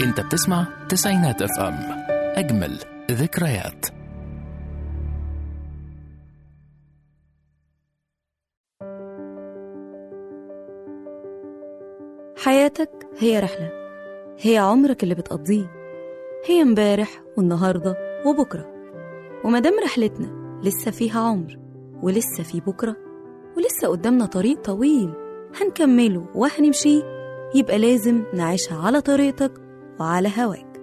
انت بتسمع تسعينات اف ام اجمل ذكريات حياتك هي رحلة هي عمرك اللي بتقضيه هي امبارح والنهاردة وبكرة ومادام رحلتنا لسه فيها عمر ولسه في بكرة ولسه قدامنا طريق طويل هنكمله وهنمشيه يبقى لازم نعيشها على طريقتك وعلى هواك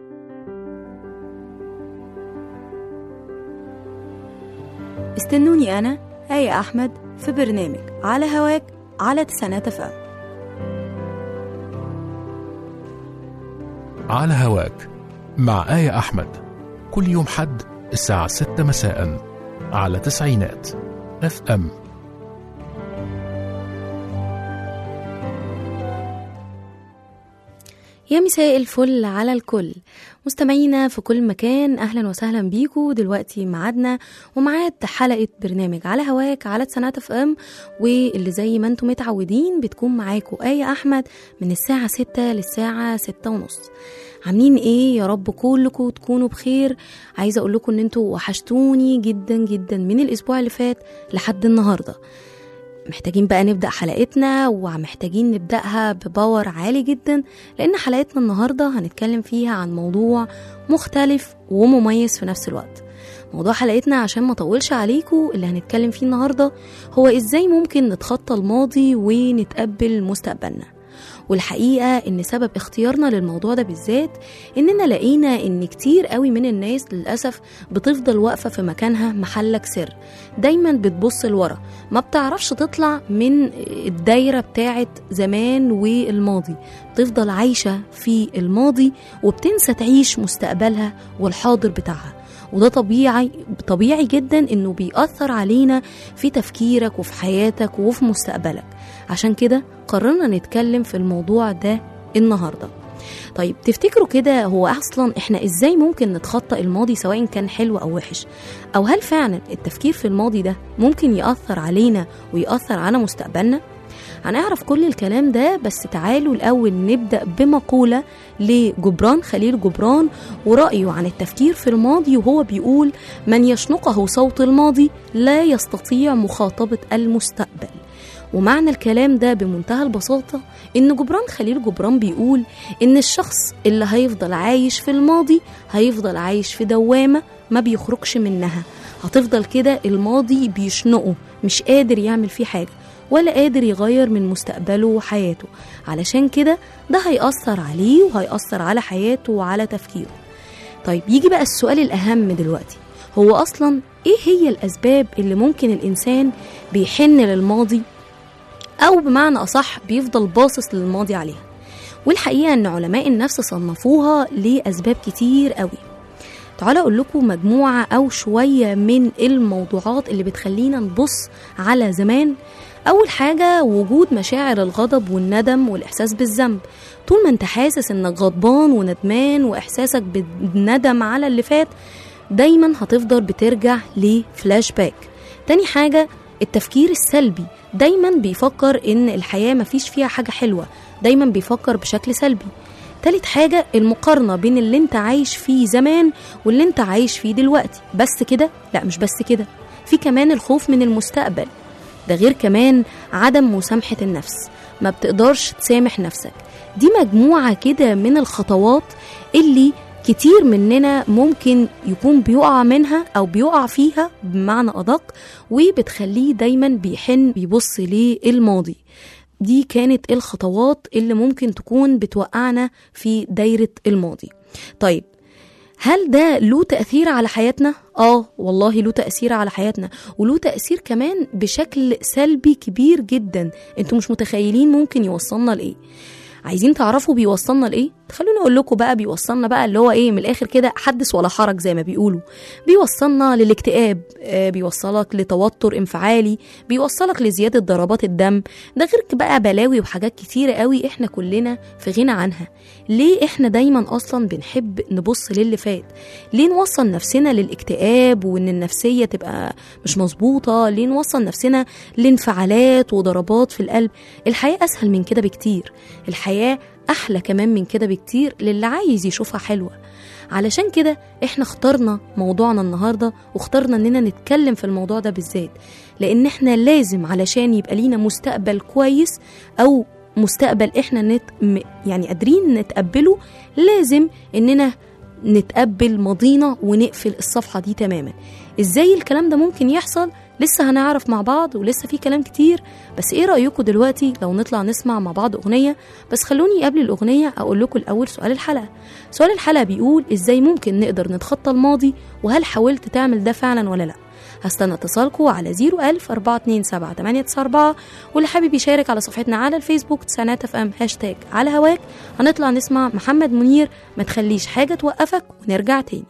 استنوني أنا آية أحمد في برنامج على هواك على تسعينات أف أم على هواك مع آية أحمد كل يوم حد الساعة 6 مساء على تسعينات اف ام يا مساء الفل على الكل مستمعينا في كل مكان اهلا وسهلا بيكم دلوقتي ميعادنا وميعاد حلقه برنامج على هواك على سنات اف ام واللي زي ما انتم متعودين بتكون معاكم ايه احمد من الساعه 6 للساعه 6 ونص عاملين ايه يا رب كلكم تكونوا بخير عايزه اقول لكم ان انتوا وحشتوني جدا جدا من الاسبوع اللي فات لحد النهارده محتاجين بقى نبدأ حلقتنا ومحتاجين نبدأها بباور عالي جدا لأن حلقتنا النهاردة هنتكلم فيها عن موضوع مختلف ومميز في نفس الوقت موضوع حلقتنا عشان ما طولش عليكم اللي هنتكلم فيه النهاردة هو إزاي ممكن نتخطى الماضي ونتقبل مستقبلنا والحقيقة إن سبب اختيارنا للموضوع ده بالذات إننا لقينا إن كتير قوي من الناس للأسف بتفضل واقفة في مكانها محلك سر دايما بتبص لورا ما بتعرفش تطلع من الدايرة بتاعت زمان والماضي تفضل عايشة في الماضي وبتنسى تعيش مستقبلها والحاضر بتاعها وده طبيعي طبيعي جدا انه بيأثر علينا في تفكيرك وفي حياتك وفي مستقبلك عشان كده قررنا نتكلم في الموضوع ده النهارده طيب تفتكروا كده هو اصلا احنا ازاي ممكن نتخطى الماضي سواء كان حلو او وحش او هل فعلا التفكير في الماضي ده ممكن يأثر علينا ويأثر على مستقبلنا هنعرف كل الكلام ده بس تعالوا الأول نبدأ بمقولة لجبران خليل جبران ورأيه عن التفكير في الماضي وهو بيقول من يشنقه صوت الماضي لا يستطيع مخاطبة المستقبل ومعنى الكلام ده بمنتهى البساطة إن جبران خليل جبران بيقول إن الشخص اللي هيفضل عايش في الماضي هيفضل عايش في دوامة ما بيخرجش منها هتفضل كده الماضي بيشنقه مش قادر يعمل فيه حاجة ولا قادر يغير من مستقبله وحياته علشان كده ده هيأثر عليه وهيأثر على حياته وعلى تفكيره طيب يجي بقى السؤال الأهم دلوقتي هو أصلا إيه هي الأسباب اللي ممكن الإنسان بيحن للماضي أو بمعنى أصح بيفضل باصص للماضي عليها والحقيقة أن علماء النفس صنفوها لأسباب كتير قوي تعالى أقول لكم مجموعة أو شوية من الموضوعات اللي بتخلينا نبص على زمان أول حاجة وجود مشاعر الغضب والندم والإحساس بالذنب طول ما أنت حاسس إنك غضبان وندمان وإحساسك بالندم على اللي فات دايما هتفضل بترجع لفلاش باك تاني حاجة التفكير السلبي دايما بيفكر ان الحياة مفيش فيها حاجة حلوة دايما بيفكر بشكل سلبي تالت حاجة المقارنة بين اللي انت عايش فيه زمان واللي انت عايش فيه دلوقتي بس كده لا مش بس كده في كمان الخوف من المستقبل ده غير كمان عدم مسامحة النفس ما بتقدرش تسامح نفسك دي مجموعة كده من الخطوات اللي كتير مننا ممكن يكون بيقع منها او بيقع فيها بمعنى ادق وبتخليه دايما بيحن بيبص للماضي دي كانت الخطوات اللي ممكن تكون بتوقعنا في دايرة الماضي طيب هل ده له تأثير على حياتنا؟ آه والله له تأثير على حياتنا وله تأثير كمان بشكل سلبي كبير جدا انتوا مش متخيلين ممكن يوصلنا لإيه عايزين تعرفوا بيوصلنا لايه خلوني اقول لكم بقى بيوصلنا بقى اللي هو ايه من الاخر كده حدث ولا حرج زي ما بيقولوا بيوصلنا للاكتئاب آه بيوصلك لتوتر انفعالي بيوصلك لزياده ضربات الدم ده غير بقى بلاوي وحاجات كتيره قوي احنا كلنا في غنى عنها ليه احنا دايما اصلا بنحب نبص للي فات ليه نوصل نفسنا للاكتئاب وان النفسيه تبقى مش مظبوطه ليه نوصل نفسنا لانفعالات وضربات في القلب الحياه اسهل من كده بكتير الحياه احلى كمان من كده بكتير للي عايز يشوفها حلوه علشان كده احنا اخترنا موضوعنا النهارده واخترنا اننا نتكلم في الموضوع ده بالذات لان احنا لازم علشان يبقى لينا مستقبل كويس او مستقبل احنا نت م- يعني قادرين نتقبله لازم اننا نتقبل ماضينا ونقفل الصفحة دي تماما ازاي الكلام ده ممكن يحصل لسه هنعرف مع بعض ولسه في كلام كتير بس ايه رأيكم دلوقتي لو نطلع نسمع مع بعض اغنية بس خلوني قبل الاغنية اقول لكم الاول سؤال الحلقة سؤال الحلقة بيقول ازاي ممكن نقدر نتخطى الماضي وهل حاولت تعمل ده فعلا ولا لا هستنى اتصالكم على 01000 427 894 واللي حابب يشارك على صفحتنا على الفيسبوك تسعينات اف ام هاشتاج على هواك هنطلع نسمع محمد منير ما تخليش حاجة توقفك ونرجع تاني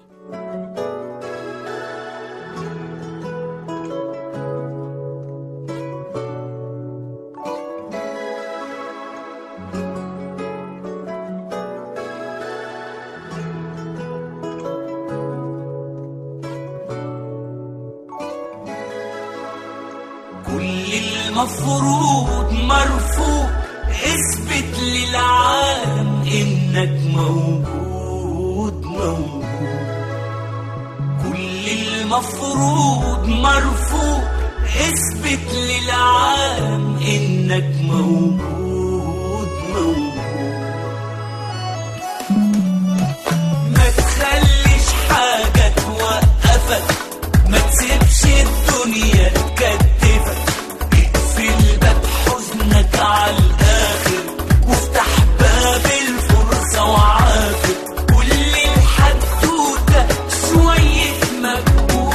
كل المفروض مرفوض اثبت للعالم انك موجود موجود كل المفروض مرفوض اثبت للعالم انك موجود موجود ما تخليش حاجة توقفك ما تسيبش الدنيا تكتفك اقفل باب حزنك على الآخر وافتح باب الفرصة وعافر كل الحدوتة شوية مجهود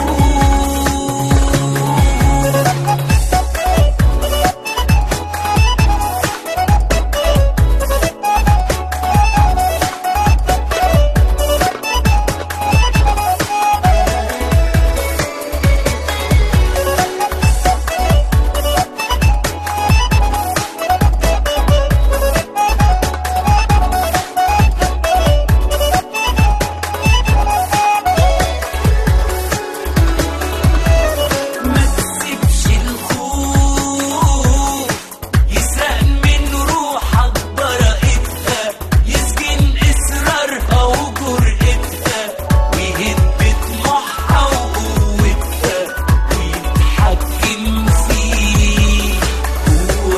ما تسيبش الخوف يسرق من روحك براءتها يسجن إصرارها وجرأتها ويهد طموحها وقوتها ويتحكم فيك هو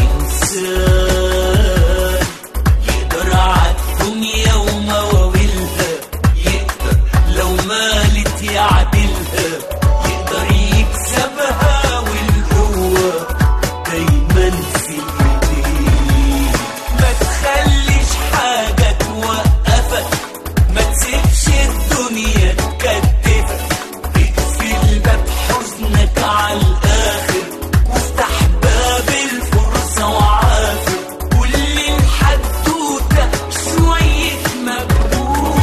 إنسان يقدر عالدنيا ومواويلها يقدر لو مالت يعدلها يقدر يكسبها والقوة دايما في ايديه ما تخليش حاجة توقفك ما تسيبش الدنيا تكتفك اقفل باب حزنك على الآخر وافتح باب الفرصة وعافر كل الحدوتة شوية مجهود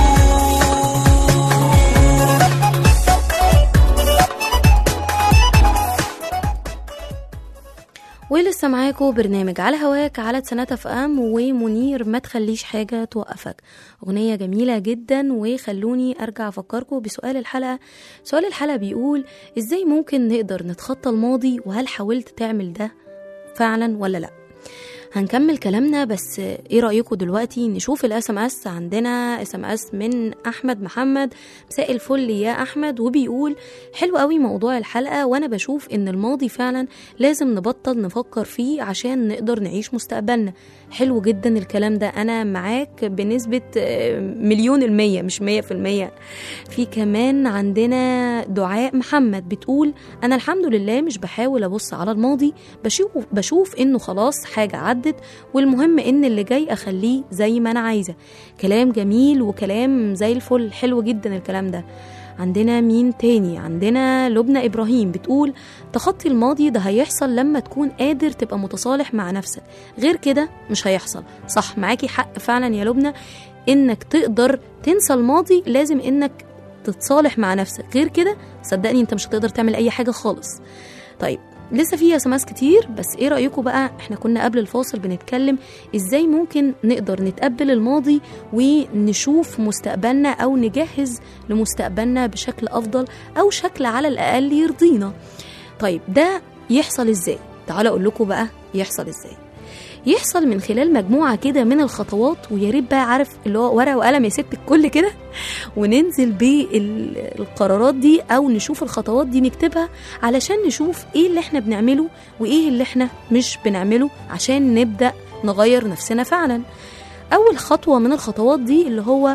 ولسه معاكم برنامج على هواك على سنات اف ام ومنير ما تخليش حاجه توقفك اغنيه جميله جدا وخلوني ارجع افكركم بسؤال الحلقه سؤال الحلقه بيقول ازاي ممكن نقدر نتخطى الماضي وهل حاولت تعمل ده فعلا ولا لا هنكمل كلامنا بس ايه رايكم دلوقتي نشوف الاس ام اس عندنا اس ام اس من احمد محمد مساء الفل يا احمد وبيقول حلو قوي موضوع الحلقه وانا بشوف ان الماضي فعلا لازم نبطل نفكر فيه عشان نقدر نعيش مستقبلنا حلو جدا الكلام ده انا معاك بنسبه آه، مليون المية مش مية في المية في كمان عندنا دعاء محمد بتقول انا الحمد لله مش بحاول ابص على الماضي بشوف بشوف انه خلاص حاجه عدت والمهم ان اللي جاي اخليه زي ما انا عايزه كلام جميل وكلام زي الفل حلو جدا الكلام ده عندنا مين تاني عندنا لبنى إبراهيم بتقول تخطي الماضي ده هيحصل لما تكون قادر تبقى متصالح مع نفسك غير كده مش هيحصل صح معاكي حق فعلا يا لبنى انك تقدر تنسى الماضي لازم انك تتصالح مع نفسك غير كده صدقني انت مش هتقدر تعمل اي حاجة خالص طيب لسه في اسماس كتير بس ايه رايكم بقى احنا كنا قبل الفاصل بنتكلم ازاي ممكن نقدر نتقبل الماضي ونشوف مستقبلنا او نجهز لمستقبلنا بشكل افضل او شكل على الاقل يرضينا طيب ده يحصل ازاي تعالوا اقول لكم بقى يحصل ازاي يحصل من خلال مجموعة كده من الخطوات ويا ريت بقى عارف اللي هو ورقة وقلم يا ست الكل كده وننزل بالقرارات دي أو نشوف الخطوات دي نكتبها علشان نشوف إيه اللي إحنا بنعمله وإيه اللي إحنا مش بنعمله عشان نبدأ نغير نفسنا فعلا أول خطوة من الخطوات دي اللي هو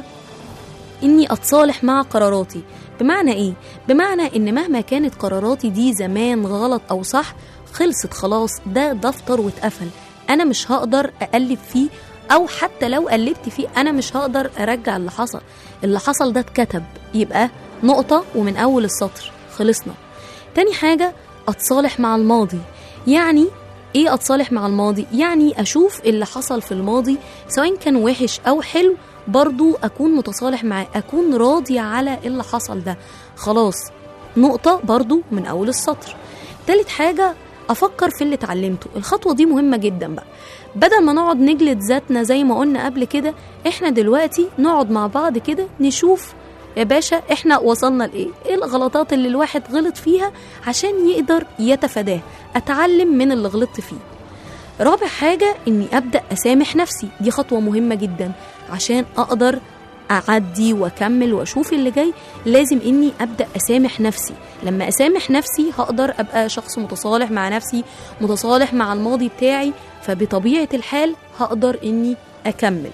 إني أتصالح مع قراراتي بمعنى إيه؟ بمعنى إن مهما كانت قراراتي دي زمان غلط أو صح خلصت خلاص ده دفتر واتقفل أنا مش هقدر أقلب فيه أو حتى لو قلبت فيه أنا مش هقدر أرجع اللي حصل اللي حصل ده اتكتب يبقى نقطة ومن أول السطر خلصنا تاني حاجة أتصالح مع الماضي يعني ايه اتصالح مع الماضي يعني اشوف اللي حصل في الماضي سواء كان وحش او حلو برضو اكون متصالح معاه اكون راضي على اللي حصل ده خلاص نقطة برضو من اول السطر تالت حاجة افكر في اللي اتعلمته الخطوة دي مهمة جدا بقى بدل ما نقعد نجلد ذاتنا زي ما قلنا قبل كده احنا دلوقتي نقعد مع بعض كده نشوف يا باشا احنا وصلنا لايه ايه الغلطات اللي الواحد غلط فيها عشان يقدر يتفاداها اتعلم من اللي غلطت فيه رابع حاجة اني ابدأ اسامح نفسي دي خطوة مهمة جدا عشان اقدر اعدي واكمل واشوف اللي جاي لازم اني ابدا اسامح نفسي لما اسامح نفسي هقدر ابقى شخص متصالح مع نفسي متصالح مع الماضي بتاعي فبطبيعه الحال هقدر اني اكمل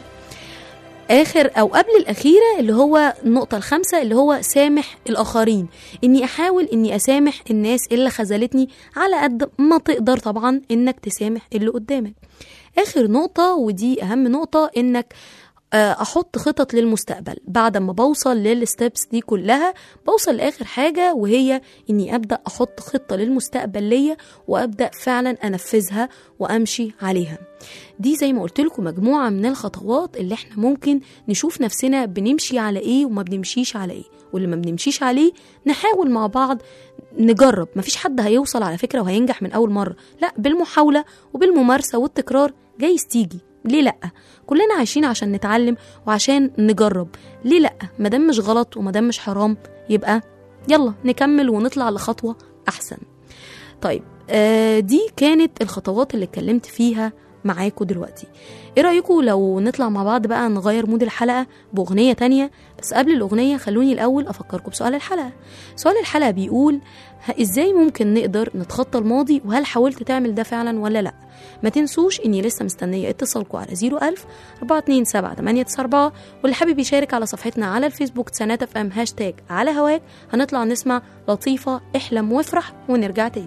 اخر او قبل الاخيره اللي هو النقطه الخامسه اللي هو سامح الاخرين اني احاول اني اسامح الناس اللي خذلتني على قد ما تقدر طبعا انك تسامح اللي قدامك اخر نقطه ودي اهم نقطه انك احط خطط للمستقبل بعد ما بوصل للستبس دي كلها بوصل لاخر حاجه وهي اني ابدا احط خطه للمستقبل ليا وابدا فعلا انفذها وامشي عليها دي زي ما قلت لكم مجموعه من الخطوات اللي احنا ممكن نشوف نفسنا بنمشي على ايه وما بنمشيش على ايه واللي ما بنمشيش عليه نحاول مع بعض نجرب مفيش حد هيوصل على فكره وهينجح من اول مره لا بالمحاوله وبالممارسه والتكرار جايز تيجي ليه لا كلنا عايشين عشان نتعلم وعشان نجرب ليه لا مادام مش غلط ومادام مش حرام يبقى يلا نكمل ونطلع لخطوه احسن طيب آه دي كانت الخطوات اللي اتكلمت فيها معاكم دلوقتي ايه رايكم لو نطلع مع بعض بقى نغير مود الحلقه باغنيه تانية بس قبل الاغنيه خلوني الاول افكركم بسؤال الحلقه سؤال الحلقه بيقول ازاي ممكن نقدر نتخطى الماضي وهل حاولت تعمل ده فعلا ولا لا ما تنسوش اني لسه مستنيه اتصالكم على 01000 427 894 واللي حابب يشارك على صفحتنا على الفيسبوك سنات اف ام هاشتاج على هواك هنطلع نسمع لطيفه احلم وافرح ونرجع تاني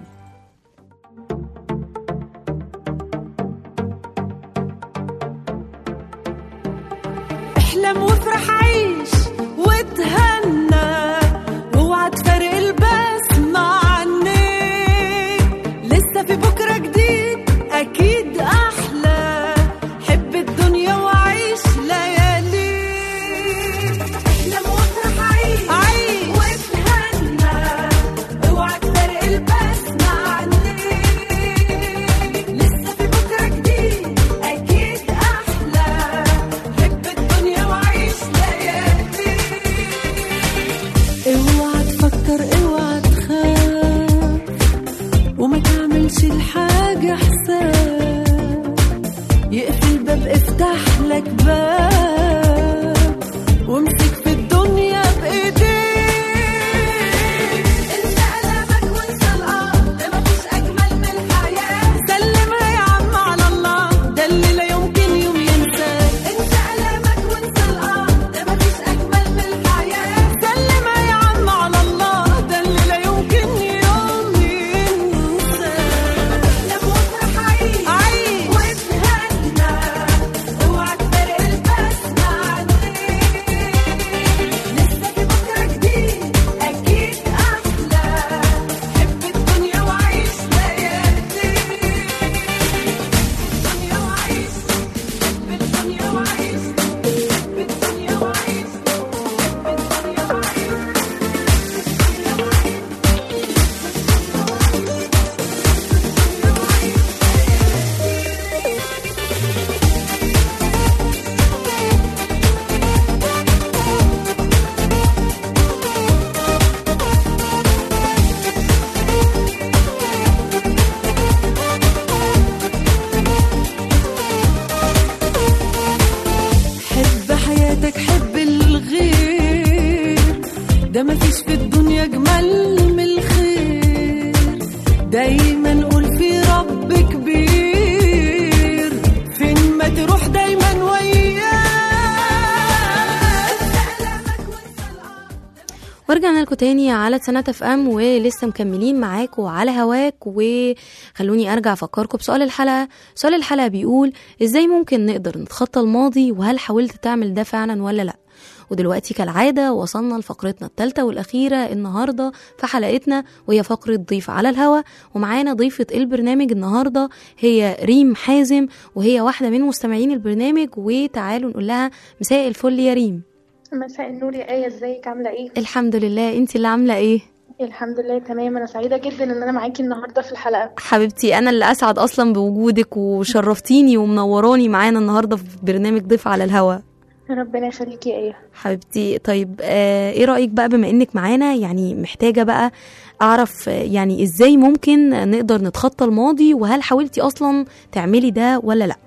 احلم وافرح عيش وتهنى واوعى تفارق البسمة عنك لسه في بكرة جديد أكيد أحلى حب الدنيا وعيش ليالي احلم وافرح عيش عيش وتهنى اوعى تفارق البسمة عنك لسه في بكرة جديد أكيد أحلى حب الدنيا وعيش ليالي اوعى تفكر اوعى تخاف وما تعملش الحاجة حساب يقفل باب افتح لك باب وامسك في الدنيا بايديك انت قلبك وانسى الارض مفيش اجمل من الحياه سلمها يا عم على الله ده اللي لا يمكن يوم ينساه انت قلبك وانسى الارض مفيش اجمل من الحياه سلمها يا عم على الله ده اللي لا يمكن يوم ينساه لما افرح عيش عيش واتهنى اوعى تفرق البسمة عنك ده مفيش في الدنيا اجمل من الخير دايما قول في رب كبير فين ما تروح دايما وياك ورجعنا لكم تاني على سنة اف ام ولسه مكملين معاكم على هواك وخلوني ارجع افكركم بسؤال الحلقة سؤال الحلقة بيقول ازاي ممكن نقدر نتخطى الماضي وهل حاولت تعمل ده فعلا ولا لا ودلوقتي كالعادة وصلنا لفقرتنا الثالثة والأخيرة النهاردة في حلقتنا وهي فقرة ضيف على الهوا ومعانا ضيفة البرنامج النهاردة هي ريم حازم وهي واحدة من مستمعين البرنامج وتعالوا نقول لها مساء الفل يا ريم مساء النور يا آية ازيك عاملة ايه؟ الحمد لله انت اللي عاملة ايه الحمد لله تمام انا سعيدة جدا ان انا معاكي النهاردة في الحلقة حبيبتي انا اللي اسعد اصلا بوجودك وشرفتيني ومنوراني معانا النهارده في برنامج ضيف على الهوا ربنا يخليكي يا آية حبيبتي طيب آه ايه رايك بقى بما انك معانا يعني محتاجه بقى اعرف آه، يعني ازاي ممكن نقدر نتخطى الماضي وهل حاولتي اصلا تعملي ده ولا لا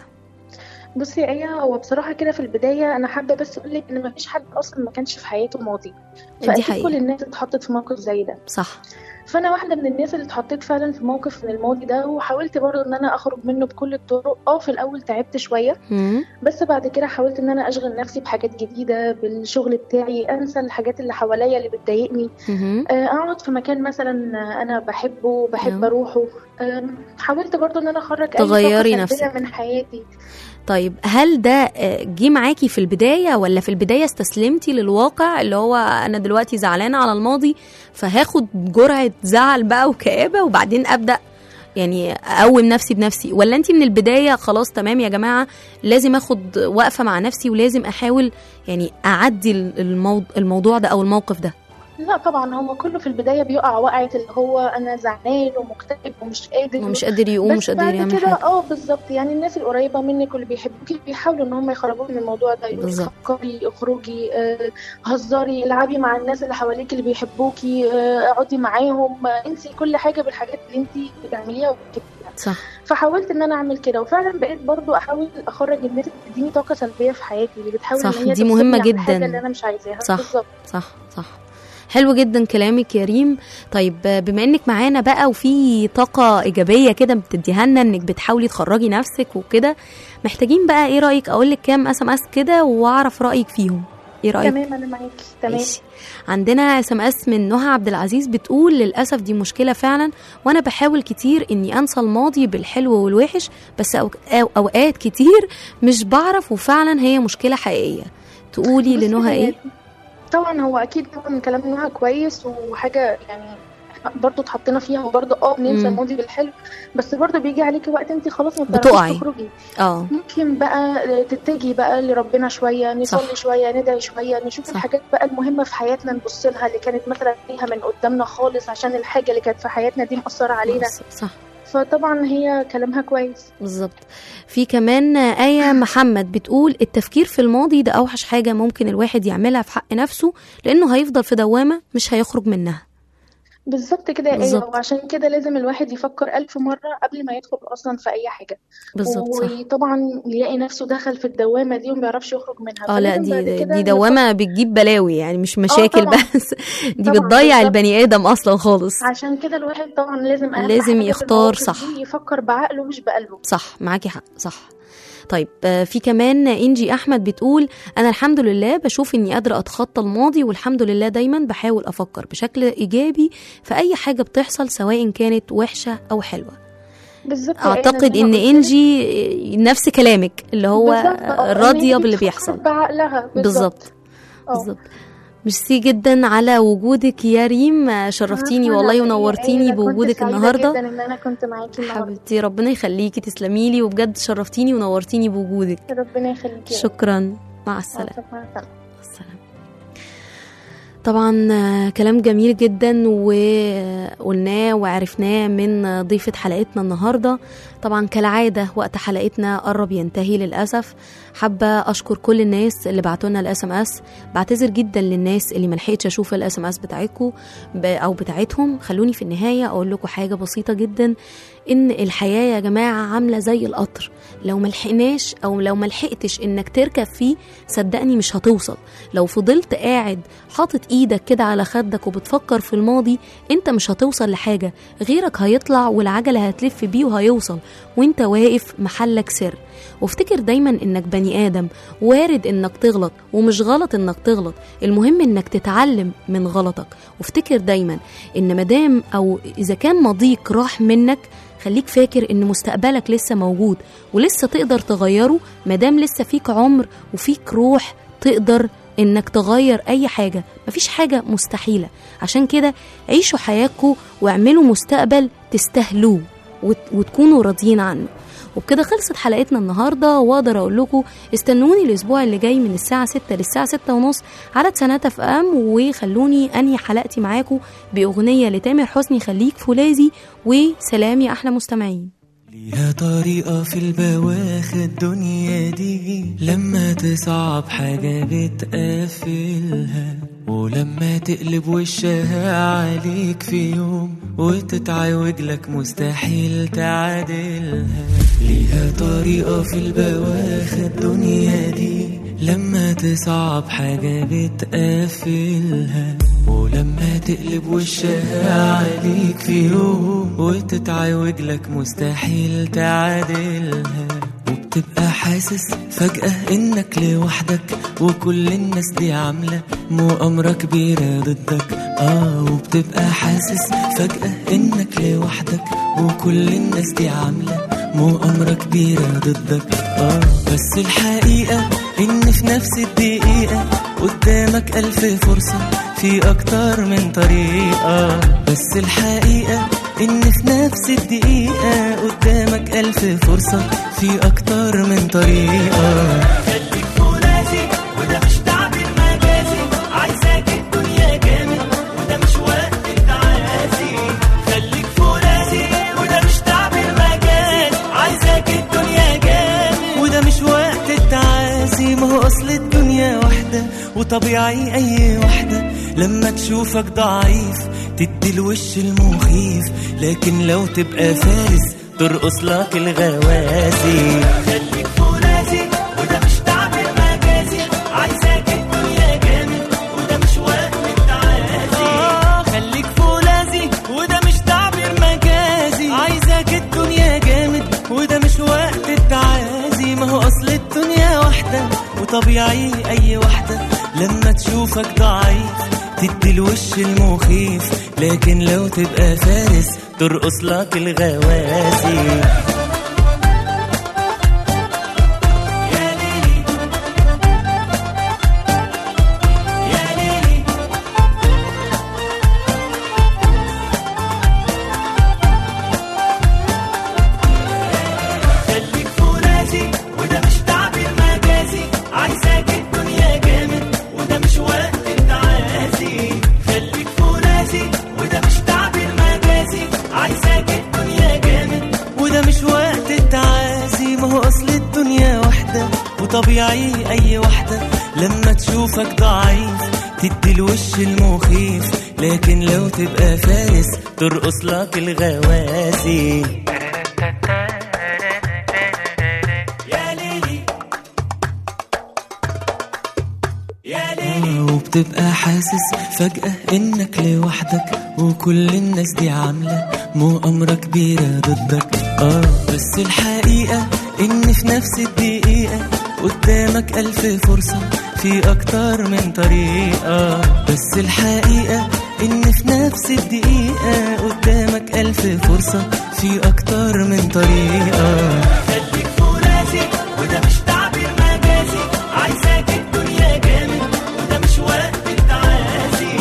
بصي يا آية هو بصراحة كده في البداية انا حابة بس اقولك ان مفيش حد اصلا ما كانش في حياته ماضي دي فاكيد حقيقة. كل الناس اتحطت في موقف زي ده صح فانا واحدة من الناس اللي اتحطيت فعلا في موقف من الماضي ده وحاولت برضه ان انا اخرج منه بكل الطرق اه في الاول تعبت شوية مم. بس بعد كده حاولت ان انا اشغل نفسي بحاجات جديدة بالشغل بتاعي انسى الحاجات اللي حواليا اللي بتضايقني مهم. آه، اقعد في مكان مثلا انا بحبه بحب نعم. اروحه آم، حاولت برضو ان انا اخرج اي تغيري طاقة سلبية نفسك. من حياتي طيب هل ده آه، جه معاكي في البدايه ولا في البدايه استسلمتي للواقع اللي هو انا دلوقتي زعلانه على الماضي فهاخد جرعه زعل بقى وكآبه وبعدين ابدا يعني اقوم نفسي بنفسي ولا انت من البدايه خلاص تمام يا جماعه لازم اخد وقفه مع نفسي ولازم احاول يعني اعدي الموضوع, الموضوع ده او الموقف ده لا طبعا هو كله في البداية بيقع وقعة اللي هو انا زعلان ومكتئب ومش قادر ومش قادر يقوم بس مش قادر بعد يعمل كده حاجه اه بالظبط يعني الناس القريبة منك واللي بيحبوكي بيحاولوا ان هم يخرجوك من الموضوع ده يقولوا بالظبط. فكري اخرجي آه، هزري العبي مع الناس اللي حواليك اللي بيحبوكي آه، اقعدي معاهم آه، انسي كل حاجة بالحاجات اللي انت بتعمليها وبتكتبيها صح فحاولت ان انا اعمل كده وفعلا بقيت برضو احاول اخرج الناس اللي بتديني طاقه سلبيه في حياتي اللي بتحاول صح، ان هي دي مهمة تفصلني عن الحاجة جداً. اللي انا مش عايزاها صح. بالظبط صح صح حلو جدا كلامك يا ريم طيب آه، بما انك معانا بقى وفي طاقة ايجابية كده بتديها لنا انك بتحاولي تخرجي نفسك وكده محتاجين بقى ايه رأيك اقول لك كام اس ام اس كده واعرف رأيك فيهم ايه رأيك تمام انا معاكي تمام ماشي. عندنا اس ام اس من نهى عبد العزيز بتقول للاسف دي مشكله فعلا وانا بحاول كتير اني انسى الماضي بالحلو والوحش بس أو أو اوقات كتير مش بعرف وفعلا هي مشكله حقيقيه تقولي بصي، لنهى هي ايه طبعا هو اكيد طبعا كلام نهى كويس وحاجه يعني إحنا برضو اتحطينا فيها وبرضو اه بننسى مم. الماضي بالحلو بس برضو بيجي عليكي وقت انت خلاص ما بتقعي. بتعرفيش تخرجي اه ممكن بقى تتجهي بقى لربنا شويه نصلي صح. شويه ندعي شويه نشوف صح. الحاجات بقى المهمه في حياتنا نبص لها اللي كانت مثلا ليها من قدامنا خالص عشان الحاجه اللي كانت في حياتنا دي مأثره علينا صح فطبعا هي كلامها كويس بالظبط في كمان آية محمد بتقول التفكير في الماضي ده أوحش حاجة ممكن الواحد يعملها في حق نفسه لأنه هيفضل في دوامة مش هيخرج منها بالظبط كده ايوه بالظبط. وعشان كده لازم الواحد يفكر ألف مرة قبل ما يدخل أصلا في أي حاجة بالظبط صح وطبعا يلاقي نفسه دخل في الدوامة دي وما بيعرفش يخرج منها اه لا فلازم بعد دي كده دي نفكر- دوامة بتجيب بلاوي يعني مش مشاكل طبعاً. بس دي طبعاً، بتضيع بالظبط. البني آدم أصلا خالص عشان كده الواحد طبعا لازم أهم لازم حاجة في يختار المواقف صح. دي يفكر بعقله مش بقلبه صح معاكي حق صح طيب آه، في كمان انجي احمد بتقول انا الحمد لله بشوف اني قادره اتخطى الماضي والحمد لله دايما بحاول افكر بشكل ايجابي في اي حاجه بتحصل سواء كانت وحشه او حلوه بالظبط يا آية، اعتقد زي ان ما قلت لك. انجي نفس كلامك اللي هو بالظبط، آه، إن راضيه هي باللي بتفكر بيحصل بعقلها بالظبط آه. بالظبط ميرسي جدا على وجودك يا ريم آه، شرفتيني عفواً والله على إيه؟ ونورتيني أنا كنت بوجودك سعيدة النهارده جدا ان انا كنت معاكي النهارده حبيبتي ربنا يخليكي تسلمي لي وبجد شرفتيني ونورتيني بوجودك ربنا يخليكي يا شكرا مع آه، السلامه شكراً. السلام طبعا آه، كلام جميل جدا وقلناه وعرفناه من آه، ضيفة حلقتنا النهاردة طبعا كالعادة وقت حلقتنا قرب ينتهي للأسف حابة أشكر كل الناس اللي بعتولنا الاس ام اس بعتذر جدا للناس اللي ملحقتش أشوف الاس ام اس بتاعتكم أو بتاعتهم خلوني في النهاية أقول لكم حاجة بسيطة جدا ان الحياه يا جماعه عامله زي القطر لو ملحقناش او لو ملحقتش انك تركب فيه صدقني مش هتوصل لو فضلت قاعد حاطط ايدك كده على خدك وبتفكر في الماضي انت مش هتوصل لحاجه غيرك هيطلع والعجله هتلف بيه وهيوصل وانت واقف محلك سر وافتكر دايما انك بني ادم وارد انك تغلط ومش غلط انك تغلط المهم انك تتعلم من غلطك وافتكر دايما ان مدام او اذا كان ماضيك راح منك خليك فاكر ان مستقبلك لسه موجود ولسه تقدر تغيره مادام لسه فيك عمر وفيك روح تقدر انك تغير اي حاجة مفيش حاجة مستحيلة عشان كده عيشوا حياتكم واعملوا مستقبل تستاهلوه وت- وتكونوا راضيين عنه وبكده خلصت حلقتنا النهارده واقدر اقول لكم استنوني الاسبوع اللي جاي من الساعه 6 للساعه 6 ونص على سنات اف ام وخلوني انهي حلقتي معاكم باغنيه لتامر حسني خليك فولاذي وسلام يا احلى مستمعين ليها طريقة في البواخ الدنيا دي لما تصعب حاجة بتقفلها ولما تقلب وشها عليك في يوم وتتعوج لك مستحيل تعادلها ليها طريقة في البواخ الدنيا دي لما تصعب حاجة بتقفلها ولما تقلب وشها عليك في يوم وتتعوج لك مستحيل تعادلها وبتبقى حاسس فجأة انك لوحدك وكل الناس دي عاملة مؤامرة كبيرة ضدك اه وبتبقى حاسس فجأة انك لوحدك وكل الناس دي عاملة مؤامرة كبيرة ضدك اه بس الحقيقة ان في نفس الدقيقة قدامك ألف فرصة في أكتر من طريقة بس الحقيقة إن في نفس الدقيقة قدامك ألف فرصة في أكتر من طريقة خليك فولاذي وده مش تعبير مجازي عايزاك الدنيا جامد وده مش وقت التعازي خليك فولاذي وده مش تعبير مجازي عايزاك الدنيا جامد وده مش وقت التعازي ما هو أصل الدنيا واحدة وطبيعي أي واحدة لما تشوفك ضعيف تدي الوش المخيف لكن لو تبقى فارس ترقص لك الغواسي خليك فولاذي وده مش تعبير مجازي عايزاك الدنيا جامد وده مش وقت التعازي آه خليك فولاذي وده مش تعبير مجازي عايزك الدنيا جامد وده مش وقت التعازي ما هو اصل الدنيا واحدة وطبيعي اي واحدة لما تشوفك ضعيف تدي الوش المخيف لكن لو تبقى فارس ترقص لك الغواسي يا ليلي يا ليلي خليك فولاذي وده مش تعبير مجازي عايزاك الدنيا جامد وده مش وقت التعازي خليك فولاذي وده مش تعبير مجازي عايزاك الدنيا جامد وده مش وقت التعازي ما هو اصل الدنيا واحدة وطبيعي اي واحدة لما تشوفك ضعيف تدي الوش المخيف لكن لو تبقى فارس ترقص لك الغواسي يا ليلي يا ليلي وبتبقى حاسس فجأة انك لوحدك وكل الناس دي عاملة مؤامرة كبيرة ضدك اه بس الحقيقة ان في نفس الدقيقة قدامك ألف فرصة في أكتر من طريقة بس الحقيقة إن في نفس الدقيقة قدامك ألف فرصة في أكتر من طريقة خليك فولاذي وده مش تعبير مجازي عايزاك الدنيا جامد وده مش وقت التعازي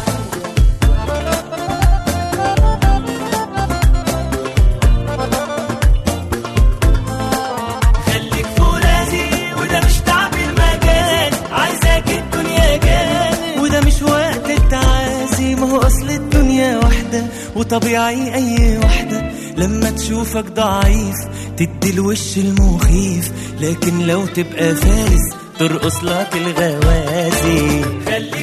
خليك فولاذي وده مش تعبير مجازي عايزاك الدنيا جامد وده مش وقت التعازي ما هو اصل الدنيا واحدة وطبيعي اي واحدة لما تشوفك ضعيف تدي الوش المخيف لكن لو تبقى فارس ترقص لك الغواسي خليك